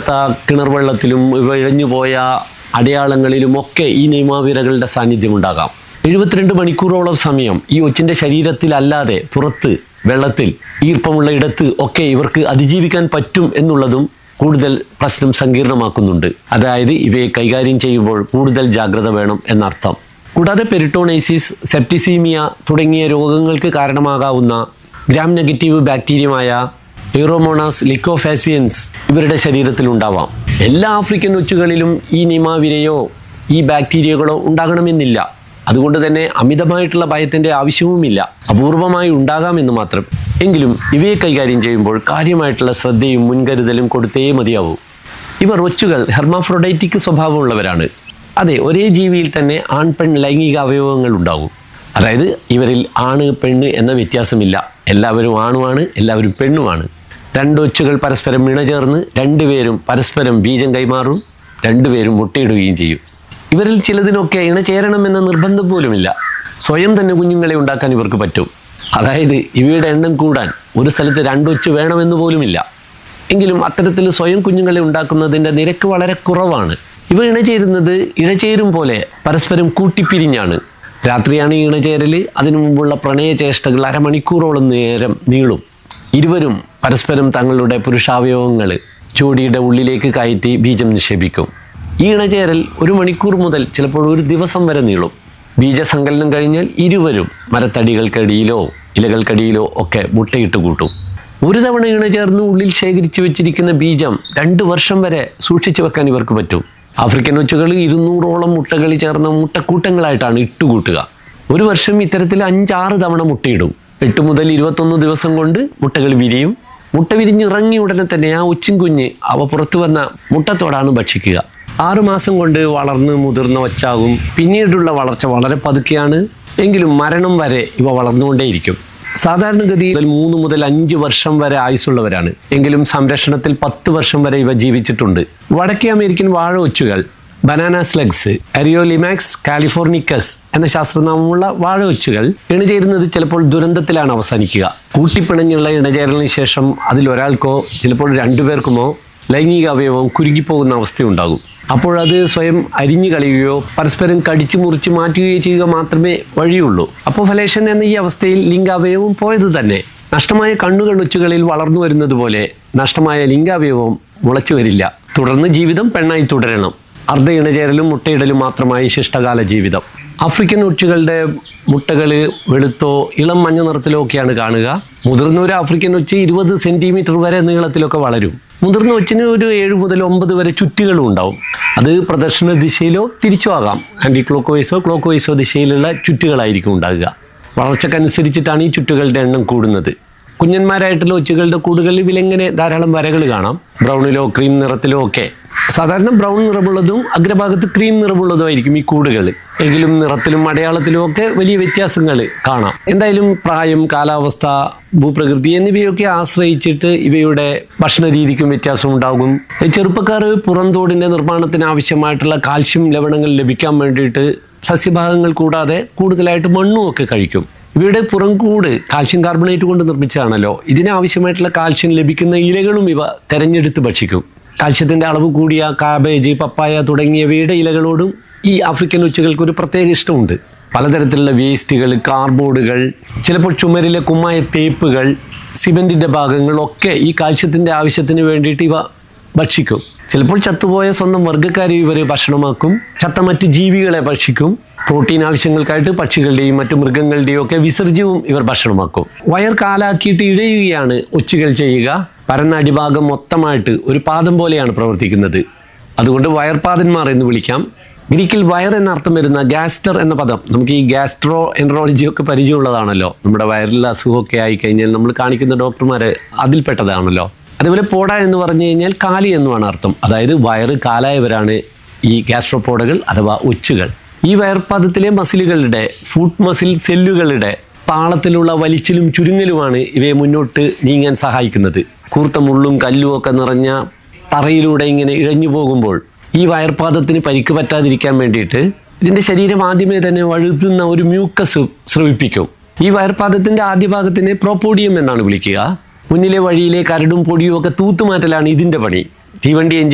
വൃത്തിയില്ലാത്ത കിണർ വെള്ളത്തിലും ഇവ ഇഴഞ്ഞുപോയ അടയാളങ്ങളിലുമൊക്കെ ഈ നിയമാവിരകളുടെ സാന്നിധ്യം ഉണ്ടാകാം എഴുപത്തിരണ്ട് മണിക്കൂറോളം സമയം ഈ ഒച്ചിൻ്റെ ശരീരത്തിലല്ലാതെ പുറത്ത് വെള്ളത്തിൽ ഈർപ്പമുള്ള ഇടത്ത് ഒക്കെ ഇവർക്ക് അതിജീവിക്കാൻ പറ്റും എന്നുള്ളതും കൂടുതൽ പ്രശ്നം സങ്കീർണമാക്കുന്നുണ്ട് അതായത് ഇവയെ കൈകാര്യം ചെയ്യുമ്പോൾ കൂടുതൽ ജാഗ്രത വേണം എന്നർത്ഥം കൂടാതെ പെരിട്ടോണൈസിസ് സെപ്റ്റിസീമിയ തുടങ്ങിയ രോഗങ്ങൾക്ക് കാരണമാകാവുന്ന ഗ്രാം നെഗറ്റീവ് ബാക്ടീരിയമായ എയ്റോമോണാസ് ലിക്കോഫാസിയൻസ് ഇവരുടെ ശരീരത്തിൽ ഉണ്ടാവാം എല്ലാ ആഫ്രിക്കൻ ഒച്ചുകളിലും ഈ നിമാവിരയോ ഈ ബാക്ടീരിയകളോ ഉണ്ടാകണമെന്നില്ല അതുകൊണ്ട് തന്നെ അമിതമായിട്ടുള്ള ഭയത്തിൻ്റെ ആവശ്യവുമില്ല അപൂർവമായി ഉണ്ടാകാമെന്ന് മാത്രം എങ്കിലും ഇവയെ കൈകാര്യം ചെയ്യുമ്പോൾ കാര്യമായിട്ടുള്ള ശ്രദ്ധയും മുൻകരുതലും കൊടുത്തേ മതിയാവൂ ഇവർ ഒച്ചുകൾ ഹെർമാഫ്രോഡൈറ്റിക് സ്വഭാവമുള്ളവരാണ് അതെ ഒരേ ജീവിയിൽ തന്നെ ആൺ പെൺ ലൈംഗിക അവയവങ്ങൾ ഉണ്ടാകും അതായത് ഇവരിൽ ആണ് പെണ്ണ് എന്ന വ്യത്യാസമില്ല എല്ലാവരും ആണുമാണ് എല്ലാവരും പെണ്ണുമാണ് രണ്ട് ഒച്ചുകൾ പരസ്പരം ഇണചേർന്ന് രണ്ടുപേരും പരസ്പരം ബീജം കൈമാറും രണ്ടുപേരും മുട്ടയിടുകയും ചെയ്യും ഇവരിൽ ചിലതിനൊക്കെ ഇണചേരണമെന്ന നിർബന്ധം പോലുമില്ല സ്വയം തന്നെ കുഞ്ഞുങ്ങളെ ഉണ്ടാക്കാൻ ഇവർക്ക് പറ്റും അതായത് ഇവയുടെ എണ്ണം കൂടാൻ ഒരു സ്ഥലത്ത് രണ്ടൊച്ച് വേണമെന്ന് പോലുമില്ല എങ്കിലും അത്തരത്തിൽ സ്വയം കുഞ്ഞുങ്ങളെ ഉണ്ടാക്കുന്നതിൻ്റെ നിരക്ക് വളരെ കുറവാണ് ഇവ ഇണചേരുന്നത് ഇണചേരും പോലെ പരസ്പരം കൂട്ടിപ്പിരിഞ്ഞാണ് രാത്രിയാണ് ഈ ഇണചേരൽ അതിനു മുമ്പുള്ള പ്രണയചേഷ്ടകൾ അരമണിക്കൂറോളം നേരം നീളും ഇരുവരും പരസ്പരം തങ്ങളുടെ പുരുഷാവയവങ്ങൾ ജോഡിയുടെ ഉള്ളിലേക്ക് കയറ്റി ബീജം നിക്ഷേപിക്കും ഈ ഇണചേരൽ ഒരു മണിക്കൂർ മുതൽ ചിലപ്പോൾ ഒരു ദിവസം വരെ നീളും ബീജസങ്കലനം കഴിഞ്ഞാൽ ഇരുവരും മരത്തടികൾക്കടിയിലോ ഇലകൾക്കടിയിലോ ഒക്കെ മുട്ടയിട്ട് കൂട്ടും ഒരു തവണ ഇണ ചേർന്ന് ഉള്ളിൽ ശേഖരിച്ചു വെച്ചിരിക്കുന്ന ബീജം രണ്ട് വർഷം വരെ സൂക്ഷിച്ചു വെക്കാൻ ഇവർക്ക് പറ്റും ആഫ്രിക്കൻ ഒച്ചുകൾ ഇരുന്നൂറോളം മുട്ടകൾ ചേർന്ന മുട്ടക്കൂട്ടങ്ങളായിട്ടാണ് ഇട്ടുകൂട്ടുക ഒരു വർഷം ഇത്തരത്തിൽ അഞ്ചാറ് തവണ മുട്ടയിടും എട്ട് മുതൽ ഇരുപത്തൊന്ന് ദിവസം കൊണ്ട് മുട്ടകൾ വിരിയും മുട്ട വിരിഞ്ഞിറങ്ങിയ ഉടനെ തന്നെ ആ ഒച്ചും കുഞ്ഞ് അവ പുറത്തു വന്ന മുട്ടത്തോടാണ് ഭക്ഷിക്കുക ആറു മാസം കൊണ്ട് വളർന്ന് മുതിർന്ന ഒച്ചാകും പിന്നീടുള്ള വളർച്ച വളരെ പതുക്കെയാണ് എങ്കിലും മരണം വരെ ഇവ വളർന്നുകൊണ്ടേയിരിക്കും സാധാരണഗതിയിൽ മൂന്ന് മുതൽ അഞ്ച് വർഷം വരെ ആയുസ്സുള്ളവരാണ് എങ്കിലും സംരക്ഷണത്തിൽ പത്ത് വർഷം വരെ ഇവ ജീവിച്ചിട്ടുണ്ട് വടക്കേ അമേരിക്കൻ വാഴ ഒച്ചുകൾ ബനാന സ്ലഗ്സ് അരിയോലിമാക്സ് കാലിഫോർണിക്കസ് എന്ന ശാസ്ത്രനാമമുള്ള വാഴ ഒച്ചുകൾ ഇണചേരുന്നത് ചിലപ്പോൾ ദുരന്തത്തിലാണ് അവസാനിക്കുക കൂട്ടിപ്പിണഞ്ഞുള്ള ഇണചേരലിന് ശേഷം അതിൽ ഒരാൾക്കോ ചിലപ്പോൾ രണ്ടുപേർക്കുമോ ലൈംഗിക അവയവം കുരുങ്ങിപ്പോകുന്ന അവസ്ഥയുണ്ടാകും അപ്പോഴത് സ്വയം അരിഞ്ഞു കളയുകയോ പരസ്പരം കടിച്ചു മുറിച്ച് മാറ്റുകയോ ചെയ്യുക മാത്രമേ വഴിയുള്ളൂ അപ്പോഫലേഷൻ എന്ന ഈ അവസ്ഥയിൽ ലിംഗാവയവം പോയത് തന്നെ നഷ്ടമായ കണ്ണുകൾ ഒച്ചുകളിൽ വളർന്നു വരുന്നത് പോലെ നഷ്ടമായ ലിംഗാവയവം മുളച്ചു വരില്ല തുടർന്ന് ജീവിതം പെണ്ണായി തുടരണം അർദ്ധ ഇണചേരലും മുട്ടയിടലും മാത്രമായി ശിഷ്ടകാല ജീവിതം ആഫ്രിക്കൻ ഒച്ചുകളുടെ മുട്ടകൾ വെളുത്തോ ഇളം മഞ്ഞ നിറത്തിലോ ഒക്കെയാണ് കാണുക മുതിർന്ന ഒരു ആഫ്രിക്കൻ ഒച്ച് ഇരുപത് സെൻറ്റിമീറ്റർ വരെ നീളത്തിലൊക്കെ വളരും മുതിർന്ന ഒച്ചിന് ഒരു ഏഴ് മുതൽ ഒമ്പത് വരെ ചുറ്റുകളും ഉണ്ടാവും അത് പ്രദർശന ദിശയിലോ തിരിച്ചോ ആകാം ആൻറ്റി ക്ലോക്ക് വൈസോ ക്ലോക്ക് വൈസോ ദിശയിലുള്ള ചുറ്റുകളായിരിക്കും ഉണ്ടാകുക വളർച്ചക്കനുസരിച്ചിട്ടാണ് ഈ ചുറ്റുകളുടെ എണ്ണം കൂടുന്നത് കുഞ്ഞന്മാരായിട്ടുള്ള ഒച്ചുകളുടെ കൂടുകളിൽ വിലങ്ങനെ ധാരാളം വരകൾ കാണാം ബ്രൗണിലോ ക്രീം നിറത്തിലോ ഒക്കെ സാധാരണ ബ്രൗൺ നിറമുള്ളതും അഗ്രഭാഗത്ത് ക്രീം നിറമുള്ളതും ആയിരിക്കും ഈ കൂടുകൾ എങ്കിലും നിറത്തിലും അടയാളത്തിലും ഒക്കെ വലിയ വ്യത്യാസങ്ങൾ കാണാം എന്തായാലും പ്രായം കാലാവസ്ഥ ഭൂപ്രകൃതി എന്നിവയൊക്കെ ആശ്രയിച്ചിട്ട് ഇവയുടെ ഭക്ഷണ രീതിക്കും വ്യത്യാസം ഉണ്ടാകും ചെറുപ്പക്കാർ പുറന്തോടിൻ്റെ നിർമ്മാണത്തിന് ആവശ്യമായിട്ടുള്ള കാൽഷ്യം ലവണങ്ങൾ ലഭിക്കാൻ വേണ്ടിയിട്ട് സസ്യഭാഗങ്ങൾ കൂടാതെ കൂടുതലായിട്ട് മണ്ണും ഒക്കെ കഴിക്കും ഇവയുടെ പുറംകൂട് കാൽഷ്യം കാർബണേറ്റ് കൊണ്ട് നിർമ്മിച്ചതാണല്ലോ ഇതിനാവശ്യമായിട്ടുള്ള കാൽഷ്യം ലഭിക്കുന്ന ഇലകളും ഇവ തെരഞ്ഞെടുത്ത് ഭക്ഷിക്കും കാൽഷ്യത്തിൻ്റെ അളവ് കൂടിയ കാബേജ് പപ്പായ തുടങ്ങിയവയുടെ ഇലകളോടും ഈ ആഫ്രിക്കൻ ഉച്ചകൾക്ക് ഒരു പ്രത്യേക ഇഷ്ടമുണ്ട് പലതരത്തിലുള്ള വേസ്റ്റുകൾ കാർബോർഡുകൾ ചിലപ്പോൾ ചുമരിലെ കുമ്മായ തേപ്പുകൾ സിമെൻറ്റിൻ്റെ ഭാഗങ്ങളൊക്കെ ഈ കാൽഷ്യത്തിൻ്റെ ആവശ്യത്തിന് വേണ്ടിയിട്ട് ഇവ ഭക്ഷിക്കും ചിലപ്പോൾ ചത്തുപോയ സ്വന്തം വർഗ്ഗക്കാരെ ഇവർ ഭക്ഷണമാക്കും ചത്ത മറ്റ് ജീവികളെ ഭക്ഷിക്കും പ്രോട്ടീൻ ആവശ്യങ്ങൾക്കായിട്ട് പക്ഷികളുടെയും മറ്റു മൃഗങ്ങളുടെയും ഒക്കെ വിസർജ്യവും ഇവർ ഭക്ഷണമാക്കും വയർ കാലാക്കിയിട്ട് ഇഴയുകയാണ് ഒച്ചുകൾ ചെയ്യുക പരന്ന അടിഭാഗം മൊത്തമായിട്ട് ഒരു പാദം പോലെയാണ് പ്രവർത്തിക്കുന്നത് അതുകൊണ്ട് വയർപാതന്മാർ എന്ന് വിളിക്കാം ഗ്രീക്കിൽ വയർ എന്ന അർത്ഥം വരുന്ന ഗാസ്റ്റർ എന്ന പദം നമുക്ക് ഈ ഗാസ്ട്രോ എൻട്രോളജി ഒക്കെ പരിചയമുള്ളതാണല്ലോ നമ്മുടെ വയറിൽ അസുഖമൊക്കെ ആയിക്കഴിഞ്ഞാൽ നമ്മൾ കാണിക്കുന്ന ഡോക്ടർമാർ അതിൽപ്പെട്ടതാണല്ലോ അതുപോലെ പോട എന്ന് പറഞ്ഞു കഴിഞ്ഞാൽ കാലി എന്നുമാണ് അർത്ഥം അതായത് വയറ് കാലായവരാണ് ഈ ഗാസ്ട്രോപോഡകൾ അഥവാ ഒച്ചുകൾ ഈ വയർപാദത്തിലെ മസിലുകളുടെ ഫുഡ് മസിൽ സെല്ലുകളുടെ താളത്തിലുള്ള വലിച്ചിലും ചുരുങ്ങലുമാണ് ഇവയെ മുന്നോട്ട് നീങ്ങാൻ സഹായിക്കുന്നത് കൂർത്ത മുള്ളും കല്ലും ഒക്കെ നിറഞ്ഞ തറയിലൂടെ ഇങ്ങനെ ഇഴഞ്ഞു പോകുമ്പോൾ ഈ വയർപാദത്തിന് പരിക്ക് പറ്റാതിരിക്കാൻ വേണ്ടിയിട്ട് ഇതിൻ്റെ ശരീരം ആദ്യമേ തന്നെ വഴുതുന്ന ഒരു മ്യൂക്കസ് സ്രവിപ്പിക്കും ഈ വയർപാദത്തിൻ്റെ ആദ്യ ഭാഗത്തിനെ പ്രോപ്പോഡിയം എന്നാണ് വിളിക്കുക മുന്നിലെ വഴിയിലെ കരടും പൊടിയും ഒക്കെ തൂത്തുമാറ്റലാണ് ഇതിൻ്റെ പണി തീവണ്ടി എഞ്ചിൻ